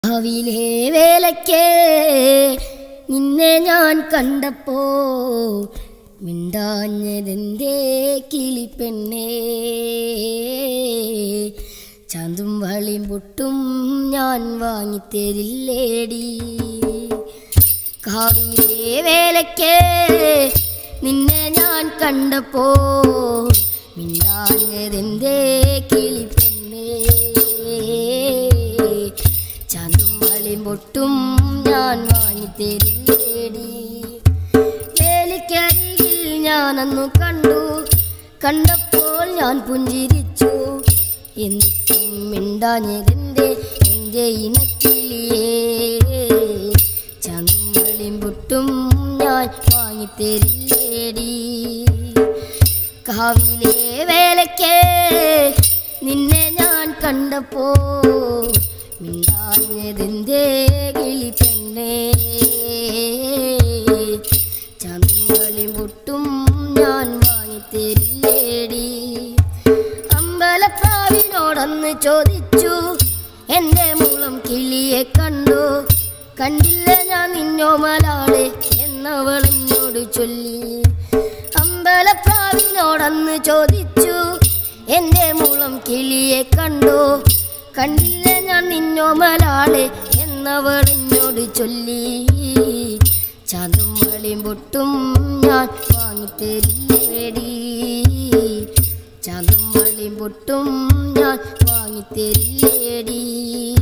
ഭാവിയിലെ വേലയ്ക്ക് നിന്നെ ഞാൻ കണ്ടപ്പോ മിണ്ടാഞ്ഞതെന്തേ കിളിപ്പെണ്ണേ ചന്തും വളിയും പൊട്ടും ഞാൻ വാങ്ങിത്തരില്ലേടി കാവിലെ വേലയ്ക്ക് നിന്നെ ഞാൻ കണ്ടപ്പോ മിണ്ടാഞ്ഞതെന്തേ കിളിപ്പെണ്ണേ ചന്തും വളിയും പൊട്ടും ഞാൻ വാങ്ങിത്തരില്ലേടി വേലിക്കരികിൽ ഞാനന്നു കണ്ടു കണ്ടപ്പോൾ ഞാൻ പുഞ്ചിരിച്ചു എന്നിട്ടും മിണ്ടാഞ്ഞതിൻ്റെ എൻ്റെ ഇണക്കിളിയേ ചന്തും പൊട്ടും ഞാൻ വാങ്ങിത്തരില്ലേടി കാവിലെ വേലയ്ക്ക് നിന്നെ ഞാൻ കണ്ടപ്പോ മിണ്ടാഞ്ഞതെന്തേ കിളിപ്പെണ്ണേ ചന്തും പൊട്ടും ഞാൻ വാങ്ങിത്തരില്ലേടി അമ്പലപ്രാവിനോടൊന്ന് ചോദിച്ചു എൻ്റെ മുളം കിളിയെ കണ്ടു കണ്ടില്ല ഞാൻ നിന്നോമലാളെ എന്നവൾ എന്നോട് ചൊല്ലി അമ്പലപ്രാവിനോടന്ന് ചോദിച്ചു എൻ്റെ മുളം കിളിയെ കണ്ടു കണ്ടില്ല ഞാൻ നിന്നോമലാളെ എന്നവൾ എന്നോട് ചൊല്ലി ചതും വളിയും പൊട്ടും ഞാൻ വാങ്ങിത്തരില്ലേടി ചതും വളിയും പൊട്ടും ഞാൻ വാങ്ങിത്തരില്ലേടി